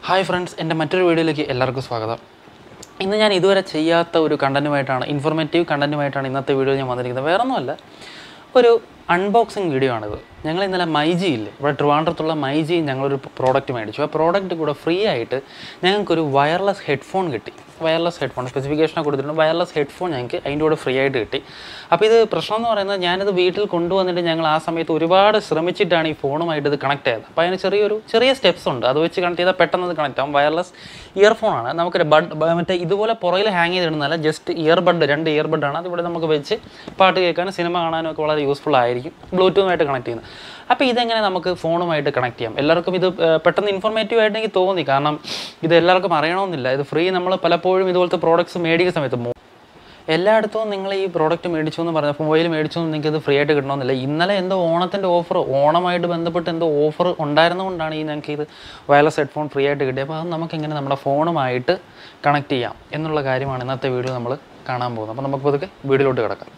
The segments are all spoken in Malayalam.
ഹായ് ഫ്രണ്ട്സ് എൻ്റെ മറ്റൊരു വീഡിയോയിലേക്ക് എല്ലാവർക്കും സ്വാഗതം ഇന്ന് ഞാൻ ഇതുവരെ ചെയ്യാത്ത ഒരു കണ്ടൻറ്റുമായിട്ടാണ് ഇൻഫോർമേറ്റീവ് കണ്ടൻറ്റുമായിട്ടാണ് ഇന്നത്തെ വീഡിയോ ഞാൻ വന്നിരിക്കുന്നത് വേറെ ഒന്നുമല്ല ഒരു അൺബോക്സിങ് വീഡിയോ ആണിത് ഞങ്ങൾ ഇന്നലെ മൈജി ഇല്ലേ ഇവിടെ ട്രിവാൻഡ്രത്തുള്ള മൈജി ഞങ്ങളൊരു പ്രോഡക്റ്റ് മേടിച്ചു ആ പ്രോഡക്റ്റ് കൂടെ ഫ്രീ ആയിട്ട് ഞങ്ങൾക്കൊരു വയർലെസ് ഹെഡ്ഫോൺ കിട്ടി വയർലെസ് ഹെഡ്ഫോൺ സ്പെസിഫിക്കേഷനൊക്കെ കൊടുത്തിട്ടുണ്ട് വയർലെസ് ഹെഡ്ഫോൺ ഞങ്ങൾക്ക് അതിൻ്റെ കൂടെ ഫ്രീ ആയിട്ട് കിട്ടി അപ്പോൾ ഇത് പ്രശ്നം എന്ന് പറയുന്നത് ഞാനിത് വീട്ടിൽ കൊണ്ടുവന്നിട്ട് ഞങ്ങൾ ആ സമയത്ത് ഒരുപാട് ശ്രമിച്ചിട്ടാണ് ഈ ഫോണുമായിട്ട് ഇത് കണക്ട് ചെയ്തത് അപ്പോൾ അതിന് ചെറിയൊരു ചെറിയ സ്റ്റെപ്സ് ഉണ്ട് അത് വെച്ച് കണക്ട് ചെയ്താൽ പെട്ടെന്ന് അത് കണക്ട് ആവും വയർലെസ് ഇയർഫോണാണ് നമുക്കൊരു ബഡ് മറ്റേ ഇതുപോലെ പുറകിൽ ഹാങ് ചെയ്തിടുന്നതല്ല ജസ്റ്റ് ഇയർബഡ് രണ്ട് ഇയർബഡാണ് അതിവിടെ നമുക്ക് വെച്ച് പാട്ട് കേൾക്കാനും സിനിമ കാണാനും ഒക്കെ വളരെ യൂസ്ഫുൾ ആയിരിക്കും ബ്ലൂടൂത്തുമായിട്ട് കണക്ട് ചെയ്യുന്നത് അപ്പോൾ ഇതെങ്ങനെ നമുക്ക് ഫോണുമായിട്ട് കണക്ട് ചെയ്യാം എല്ലാവർക്കും ഇത് ഏർ, പെട്ടെന്ന് ഇൻഫോർമേറ്റീവ് ആയിട്ട് എനിക്ക് തോന്നി കാരണം ഇത് എല്ലാവർക്കും അറിയണമെന്നില്ല ഇത് ഫ്രീ നമ്മൾ പലപ്പോഴും ഇതുപോലത്തെ പ്രോഡക്ട്സ് മേടിക്കുന്ന സമയത്ത് മോ- എല്ലായിടത്തും നിങ്ങൾ ഈ പ്രോഡക്റ്റ് മേടിച്ചു എന്ന് പറഞ്ഞ മൊബൈൽ മേടിച്ചു എന്ന് നിങ്ങൾക്ക് ഇത് ഫ്രീ ആയിട്ട് കിട്ടണമെന്നില്ല ഇന്നലെ എന്തോ ഓണത്തിൻ്റെ ഓഫർ ഓണമായിട്ട് ബന്ധപ്പെട്ട് എന്തോ ഓഫർ ഉണ്ടായിരുന്നതുകൊണ്ടാണ് ഈ ഞങ്ങൾക്ക് ഇത് വയർലെസ് ഹെഡ്ഫോൺ ഫ്രീ ആയിട്ട് കിട്ടിയത് അപ്പോൾ അത് നമുക്ക് എങ്ങനെ നമ്മുടെ ഫോണുമായിട്ട് കണക്ട് ചെയ്യാം എന്നുള്ള കാര്യമാണ് ഇന്നത്തെ വീഡിയോ നമ്മൾ കാണാൻ പോകുന്നത് അപ്പോൾ നമുക്ക് പതുക്കെ വീഡിയോയിലോട്ട് കിടക്കാം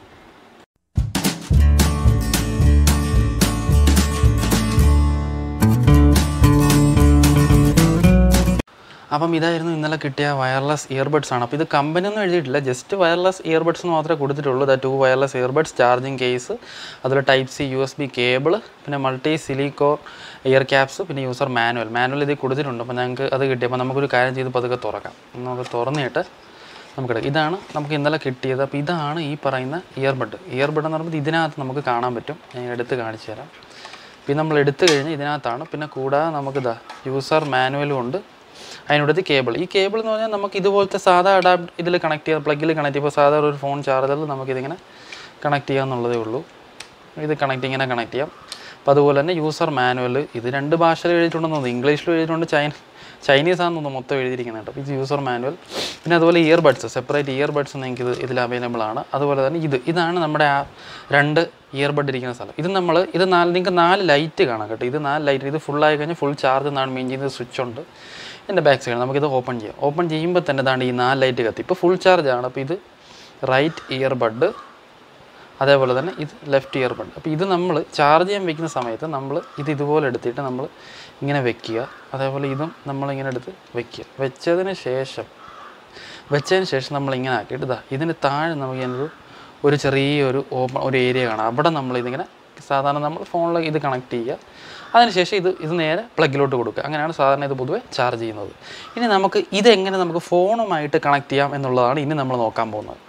അപ്പം ഇതായിരുന്നു ഇന്നലെ കിട്ടിയ വയർലെസ് ഇയർബഡ്സ് ആണ് അപ്പോൾ ഇത് കമ്പനി ഒന്നും എഴുതിയിട്ടില്ല ജസ്റ്റ് വയർലെസ് ഇയർബഡ്സ് എന്ന് മാത്രമേ കൊടുത്തിട്ടുള്ളൂ the two wireless earbuds charging case അതുപോലെ type C U S B cable പിന്നെ മൾട്ടി സിലിക്കോ ഇയർ ക്യാപ്സ് പിന്നെ യൂസർ മാനുവൽ മാനുവൽ ഇതിൽ കൊടുത്തിട്ടുണ്ട് അപ്പോൾ ഞങ്ങൾക്ക് അത് കിട്ടിയപ്പോൾ നമുക്കൊരു കാര്യം ചെയ്ത് പതുക്കെ തുറക്കാം നമുക്ക് തുറന്നിട്ട് നമുക്ക് ഇതാണ് നമുക്ക് ഇന്നലെ കിട്ടിയത് അപ്പോൾ ഇതാണ് ഈ പറയുന്ന ഇയർബഡ് ഇയർബഡ് എന്ന് പറയുമ്പോൾ ഇതിനകത്ത് നമുക്ക് കാണാൻ പറ്റും ഞാൻ എടുത്ത് കാണിച്ചു തരാം പിന്നെ നമ്മൾ എടുത്തു കഴിഞ്ഞ് ഇതിനകത്താണ് പിന്നെ കൂടാതെ നമുക്കിതാ യൂസർ മാനുവലും ഉണ്ട് അതിനോടത്ത് കേബിൾ ഈ കേബിൾ എന്ന് പറഞ്ഞാൽ നമുക്ക് ഇതുപോലത്തെ സാധാ അഡാപ്റ്റ് ഇതിൽ കണക്ട് ചെയ്യാം പ്ലഗിൽ കണക്ട് ചെയ്യുമ്പോൾ സാധാരണ ഒരു ഫോൺ ചാർജറിൽ നമുക്കിതിങ്ങനെ കണക്ട് ചെയ്യാമെന്നുള്ളതേ ഉള്ളൂ ഇത് കണക്ട് ഇങ്ങനെ കണക്ട് ചെയ്യാം അപ്പോൾ അതുപോലെ തന്നെ യൂസർ മാനുവൽ ഇത് രണ്ട് ഭാഷയിൽ എഴുതിയിട്ടുണ്ടെന്ന് തോന്നുന്നു ഇംഗ്ലീഷിലും എഴുതിയിട്ടുണ്ട് ചൈന ചൈനീസ് ആണെന്ന് തോന്നുന്നു മൊത്തം എഴുതിയിരിക്കുന്നുണ്ട് അപ്പോൾ ഇത് യൂസർ മാനുവൽ പിന്നെ അതുപോലെ ear buds separate ear buds നിങ്ങൾക്ക് ഇത് ഇതിൽ അവൈലബിൾ ആണ് അതുപോലെ തന്നെ ഇത് ഇതാണ് നമ്മുടെ ആ രണ്ട് ഇയർ ബഡ് ഇരിക്കുന്ന സ്ഥലം ഇത് നമ്മൾ ഇത് നാല് നിങ്ങൾക്ക് നാല് ലൈറ്റ് കാണാം കേട്ടോ ഇത് നാല് ലൈറ്റ് ഇത് full ആയി കഴിഞ്ഞാൽ ഫുൾ ചാർജ് എന്നാണ് മെയിൻ ചെയ്യുന്നത് സ്വിച്ച് ഉണ്ട് എൻ്റെ ബാക്ക് സൈഡ് നമുക്കിത് ഓപ്പൺ ചെയ്യാം ഓപ്പൺ ചെയ്യുമ്പോൾ തന്നെ ഇതാണ് ഈ നാല് ലൈറ്റ് കത്തി ഇപ്പോൾ ഫുൾ ചാർജ് ആണ് അപ്പോൾ ഇത് റൈറ്റ് ഇയർ ബഡ് അതേപോലെ തന്നെ ഇത് ലെഫ്റ്റ് ഇയർ ബഡ് അപ്പോൾ ഇത് നമ്മൾ ചാർജ് ചെയ്യാൻ വെക്കുന്ന സമയത്ത് നമ്മൾ ഇത് ഇതുപോലെ എടുത്തിട്ട് നമ്മൾ ഇങ്ങനെ വെക്കുക അതേപോലെ ഇതും നമ്മളിങ്ങനെ എടുത്ത് വെക്കുക വെച്ചതിന് ശേഷം വെച്ചതിന് ശേഷം നമ്മൾ ഇങ്ങനെ ആക്കിയിട്ട് ഇതാ ഇതിന് താഴെ നമുക്ക് ഞാനൊരു ഒരു ചെറിയൊരു ഓപ്പൺ ഒരു ഏരിയ കാണാം അവിടെ നമ്മൾ ഇതിങ്ങനെ സാധാരണ നമ്മൾ ഫോണിൽ ഇത് കണക്ട് ചെയ്യുക അതിനുശേഷം ഇത് ഇത് നേരെ പ്ലഗിലോട്ട് കൊടുക്കുക അങ്ങനെയാണ് സാധാരണ ഇത് പൊതുവെ ചാർജ് ചെയ്യുന്നത് ഇനി നമുക്ക് ഇതെങ്ങനെ നമുക്ക് ഫോണുമായിട്ട് കണക്ട് ചെയ്യാം എന്നുള്ളതാണ് ഇനി നമ്മൾ നോക്കാൻ പോകുന്നത്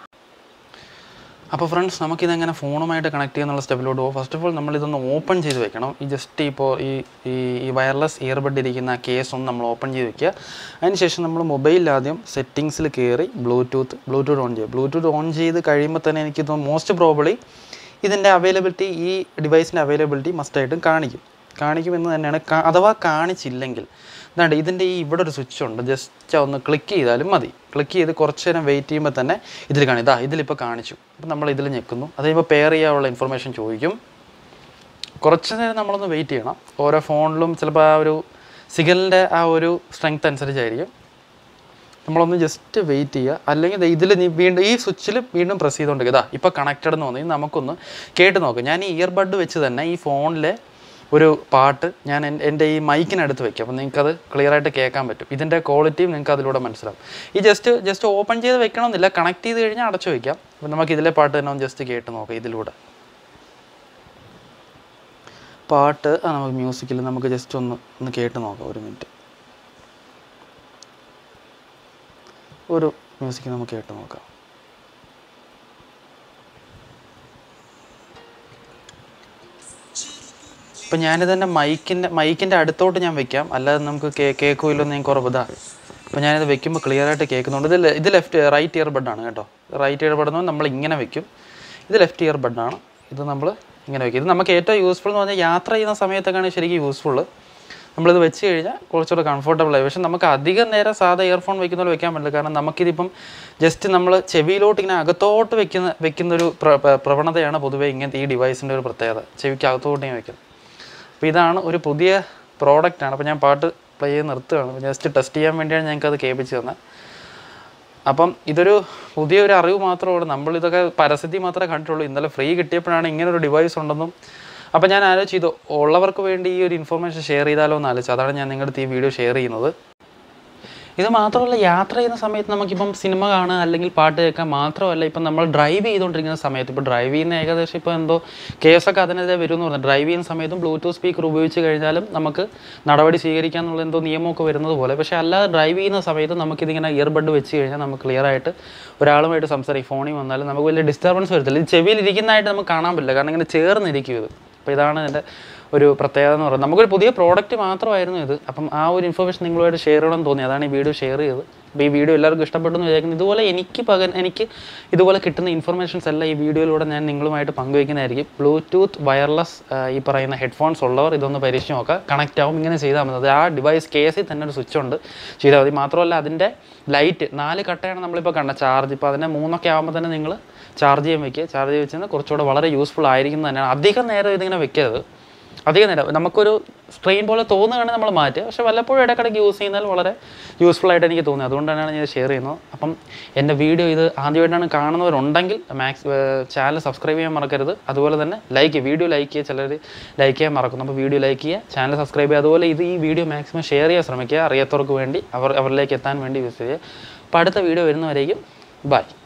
അപ്പോൾ ഫ്രണ്ട്സ് നമുക്കിതെങ്ങനെ ഫോണുമായിട്ട് കണക്ട് ചെയ്യുന്നുള്ള സ്റ്റെപ്പിലോട്ട് പോകും ഫസ്റ്റ് ഓഫ് ഓൾ നമ്മളിതൊന്ന് ഓപ്പൺ ചെയ്ത് വെക്കണം ഈ ജസ്റ്റ് ഇപ്പോൾ ഈ ഈ ഈ വയർലെസ് ഇയർബഡ് ഇരിക്കുന്ന ആ കേസ് ഒന്ന് നമ്മൾ ഓപ്പൺ ചെയ്ത് വെക്കുക അതിനുശേഷം നമ്മൾ മൊബൈലിൽ ആദ്യം സെറ്റിങ്സിൽ കയറി ബ്ലൂടൂത്ത് ബ്ലൂടൂത്ത് ഓൺ ചെയ്യുക ബ്ലൂടൂത്ത് ഓൺ ചെയ്ത് കഴിയുമ്പോൾ തന്നെ എനിക്ക് മോസ്റ്റ് പ്രോബബ്ലി ഇതിൻ്റെ അവൈലബിലിറ്റി ഈ ഡിവൈസിൻ്റെ അവൈലബിലിറ്റി മസ്റ്റായിട്ടും കാണിക്കും കാണിക്കുമെന്ന് തന്നെയാണ് കാ- അഥവാ കാണിച്ചില്ലെങ്കിൽ എന്താണ്ട് ഇതിൻ്റെ ഈ ഇവിടെ ഒരു സ്വിച്ച് ഉണ്ട് ജസ്റ്റ് ഒന്ന് ക്ലിക്ക് ചെയ്താലും മതി ക്ലിക്ക് ചെയ്ത് കുറച്ച് നേരം വെയിറ്റ് ചെയ്യുമ്പോൾ തന്നെ ഇതിൽ കാണും ഇതാ ഇതിലിപ്പോൾ കാണിച്ചു അപ്പം നമ്മൾ ഇതിൽ ഞെക്കുന്നു അത് കഴിയുമ്പോൾ പെയർ ചെയ്യാനുള്ള ഇൻഫർമേഷൻ ചോദിക്കും കുറച്ച് നേരം നമ്മളൊന്ന് വെയിറ്റ് ചെയ്യണം ഓരോ ഫോണിലും ചിലപ്പോൾ ആ ഒരു സിഗ്നലിൻ്റെ ആ ഒരു സ്ട്രെങ്ത് അനുസരിച്ചായിരിക്കും നമ്മളൊന്ന് ജസ്റ്റ് വെയിറ്റ് ചെയ്യുക അല്ലെങ്കിൽ ഇതിൽ നീ വീണ്ടും ഈ സ്വിച്ചിൽ വീണ്ടും പ്രസ് ചെയ്തുകൊണ്ടിരിക്കുക ഇതാ ഇപ്പോൾ കണക്റ്റഡ് എന്ന് തോന്നി നമുക്കൊന്ന് കേട്ട് നോക്കാം ഞാൻ ഈ ഇയർബഡ് വെച്ച് തന്നെ ഈ ഫോണിലെ ഒരു പാട്ട് ഞാൻ എൻ- എൻ്റെ ഈ മൈക്കിനടുത്ത് വെക്കും അപ്പോൾ നിങ്ങൾക്കത് ക്ലിയർ ആയിട്ട് കേൾക്കാൻ പറ്റും ഇതിൻ്റെ ക്വാളിറ്റിയും നിങ്ങൾക്ക് അതിലൂടെ മനസ്സിലാവും ഈ ജസ്റ്റ് ജസ്റ്റ് ഓപ്പൺ ചെയ്ത് വെക്കണമെന്നില്ല കണക്ട് ചെയ്ത് കഴിഞ്ഞാൽ അടച്ചു വയ്ക്കാം അപ്പോൾ നമുക്ക് ഇതിലെ പാട്ട് തന്നെ ഒന്ന് ജസ്റ്റ് കേട്ട് നോക്കാം ഇതിലൂടെ പാട്ട് ആ നമുക്ക് മ്യൂസിക്കിൽ നമുക്ക് ജസ്റ്റ് ഒന്ന് ഒന്ന് കേട്ട് നോക്കാം ഒരു മിനിറ്റ് ഒരു മ്യൂസിക് നമുക്ക് കേട്ട് നോക്കാം ഇപ്പം ഞാനിത് തന്നെ മൈക്കിൻ്റെ മൈക്കിൻ്റെ അടുത്തോട്ട് ഞാൻ വെക്കാം അല്ലാതെ നമുക്ക് കേ കേൾക്കുമല്ലോ എന്ന് എനിക്ക് ഉറപ്പിതാ അപ്പോൾ ഞാനിത് വെക്കുമ്പോൾ ക്ലിയർ ആയിട്ട് കേൾക്കുന്നുണ്ട് ഇത് ലെ- ഇത് ലെഫ്റ്റ് റൈറ്റ് ഇയർ ബഡാണ് കേട്ടോ റൈറ്റ് ഇയർ ബഡ് നമ്മൾ ഇങ്ങനെ വെക്കും ഇത് ലെഫ്റ്റ് ഇയർ ബഡാണ് ഇത് നമ്മൾ ഇങ്ങനെ വെക്കും ഇത് നമുക്ക് ഏറ്റവും യൂസ്ഫുൾ എന്ന് പറഞ്ഞാൽ യാത്ര ചെയ്യുന്ന സമയത്തൊക്കെയാണ് ശരിക്കും യൂസ്ഫുൾ നമ്മളിത് വെച്ച് കഴിഞ്ഞാൽ കുറച്ചുകൂടെ കംഫർട്ടബിൾ ആയി പക്ഷെ നമുക്ക് അധികം നേരം സാധാ ഇയർഫോൺ വെക്കുന്ന പോലെ വെക്കാൻ പറ്റില്ല കാരണം നമുക്കിതിപ്പം ജസ്റ്റ് നമ്മൾ ചെവിയിലോട്ട് ഇങ്ങനെ അകത്തോട്ട് വെക്കുന്ന വെക്കുന്ന ഒരു പ്ര- പ്ര- പ്രവണതയാണ് പൊതുവേ ഇങ്ങനത്തെ ഈ ഡിവൈസിൻ്റെ ഒരു പ്രത്യേകത ചെവിക്ക് അകത്തോട്ട് ഇങ്ങനെ വെക്കുന്നത് അപ്പോൾ ഇതാണ് ഒരു പുതിയ പ്രോഡക്റ്റാണ് അപ്പോൾ ഞാൻ പാട്ട് പ്ലേ ചെയ്ത് നിർത്തുകയാണ് ജസ്റ്റ് ടെസ്റ്റ് ചെയ്യാൻ വേണ്ടിയാണ് ഞങ്ങൾക്ക് അത് കേൾപ്പിച്ച് തന്നെ അപ്പം ഇതൊരു പുതിയൊരു അറിവ് മാത്രമാണ് നമ്മളിതൊക്കെ പരസ്യത്തിൽ മാത്രമേ കണ്ടിട്ടുള്ളൂ ഇന്നലെ ഫ്രീ കിട്ടിയപ്പോഴാണ് ഇങ്ങനെ ഒരു ഡിവൈസ് ഉണ്ടെന്നും അപ്പോൾ ഞാൻ ആലോചിച്ചു ഇത് ഉള്ളവർക്ക് വേണ്ടി ഈ ഒരു ഇൻഫർമേഷൻ ഷെയർ ചെയ്താലോ എന്ന് ആലോചിച്ചു അതാണ് ഞാൻ നിങ്ങളുടെ അടുത്ത് ഈ വീഡിയോ ഷെയർ ചെയ്യുന്നത് ഇത് മാത്രമല്ല യാത്ര ചെയ്യുന്ന സമയത്ത് നമുക്കിപ്പം സിനിമ കാണുക അല്ലെങ്കിൽ പാട്ട് കേൾക്കാൻ മാത്രമല്ല ഇപ്പം നമ്മൾ ഡ്രൈവ് ചെയ്തുകൊണ്ടിരിക്കുന്ന സമയത്ത് ഇപ്പോൾ ഡ്രൈവ് ചെയ്യുന്ന ഏകദേശം ഇപ്പോൾ എന്തോ കേസൊക്കെ അതിനെതിരെ വരും എന്ന് പറഞ്ഞു ഡ്രൈവ് ചെയ്യുന്ന സമയത്തും ബ്ലൂടൂത്ത് സ്പീക്കർ ഉപയോഗിച്ച് കഴിഞ്ഞാലും നമുക്ക് നടപടി സ്വീകരിക്കാന്നുള്ള എന്തോ നിയമമൊക്കെ വരുന്നത് പോലെ പക്ഷേ അല്ലാതെ ഡ്രൈവ് ചെയ്യുന്ന സമയത്ത് നമുക്കിതിങ്ങനെ ഇയർബഡ് വെച്ച് കഴിഞ്ഞാൽ നമുക്ക് ക്ലിയർ ആയിട്ട് ഒരാളുമായിട്ട് സംസാരിക്കും ഫോണിൽ വന്നാലും നമുക്ക് വലിയ ഡിസ്റ്റർബൻസ് വരത്തില്ല ഇത് ചെവിയിൽ ഇരിക്കുന്നതായിട്ട് നമുക്ക് കാണാൻ പറ്റില്ല കാരണം ഇങ്ങനെ ചേർന്നിരിക്കും ഇത് അപ്പോൾ ഇതാണ് ഇതിൻ്റെ ഒരു പ്രത്യേകത എന്ന് പറയുന്നത് നമുക്കൊരു പുതിയ പ്രോഡക്റ്റ് മാത്രമായിരുന്നു ഇത് അപ്പം ആ ഒരു ഇൻഫർമേഷൻ നിങ്ങളുമായിട്ട് ഷെയർ ചെയ്യണമെന്ന് തോന്നി അതാണ് ഈ വീഡിയോ ഷെയർ ചെയ്തത് അപ്പോൾ ഈ വീഡിയോ എല്ലാവർക്കും ഇഷ്ടപ്പെട്ടു എന്ന് വിചാരിക്കുന്നു ഇതുപോലെ എനിക്ക് പകരം എനിക്ക് ഇതുപോലെ കിട്ടുന്ന ഇൻഫർമേഷൻസ് എല്ലാം ഈ വീഡിയോയിലൂടെ ഞാൻ നിങ്ങളുമായിട്ട് പങ്കുവയ്ക്കുന്നതായിരിക്കും ബ്ലൂടൂത്ത് വയർലെസ് ഈ പറയുന്ന ഹെഡ്ഫോൺസ് ഉള്ളവർ ഇതൊന്ന് പരീക്ഷിച്ച് നോക്കുക കണക്റ്റ് ആവും ഇങ്ങനെ ചെയ്താൽ മതി അത് ആ ഡിവൈസ് കേസിൽ തന്നെ ഒരു സ്വിച്ച് ഉണ്ട് ചെയ്താൽ മതി മാത്രമല്ല അതിൻ്റെ ലൈറ്റ് നാല് കട്ടയാണ് നമ്മളിപ്പോൾ കണ്ട ചാർജ് ഇപ്പോൾ അതിനെ മൂന്നൊക്കെ ആകുമ്പോൾ തന്നെ നിങ്ങൾ ചാർജ് ചെയ്യാൻ വെക്കുക ചാർജ് ചെയ്ത് വെച്ചാൽ കുറച്ചുകൂടെ വളരെ യൂസ്ഫുൾ ആയിരിക്കും തന്നെയാണ് അധികം നേരം ഇതിങ്ങനെ വെക്കരുത് അധികം നേരം നമുക്കൊരു സ്ട്രെയിൻ പോലെ തോന്നുകയാണെങ്കിൽ നമ്മൾ മാറ്റുക പക്ഷേ വല്ലപ്പോഴും ഇടയ്ക്കിടയ്ക്ക് യൂസ് ചെയ്യുന്നാൽ വളരെ യൂസ്ഫുൾ ആയിട്ട് എനിക്ക് തോന്നി അതുകൊണ്ടാണ് ഞാൻ ഷെയർ ചെയ്യുന്നത് അപ്പം എൻ്റെ വീഡിയോ ഇത് ആദ്യമായിട്ടാണ് കാണുന്നവരുണ്ടെങ്കിൽ മാക്സ് ചാനൽ സബ്സ്ക്രൈബ് ചെയ്യാൻ മറക്കരുത് അതുപോലെ തന്നെ ലൈക്ക് ചെയ്യുക വീഡിയോ ലൈക്ക് ചെയ്യുക ചിലർ ലൈക്ക് ചെയ്യാൻ മറക്കുന്നു അപ്പോൾ വീഡിയോ ലൈക്ക് ചെയ്യുക ചാനൽ സബ്സ്ക്രൈബ് ചെയ്യുക അതുപോലെ ഇത് ഈ വീഡിയോ മാക്സിമം ഷെയർ ചെയ്യാൻ ശ്രമിക്കുക അറിയാത്തവർക്ക് വേണ്ടി അവർ അവരിലേക്ക് എത്താൻ വേണ്ടി യൂസ് ചെയ്യുക അപ്പോൾ അടുത്ത വീഡിയോ വരുന്നവരേക്കും ബൈ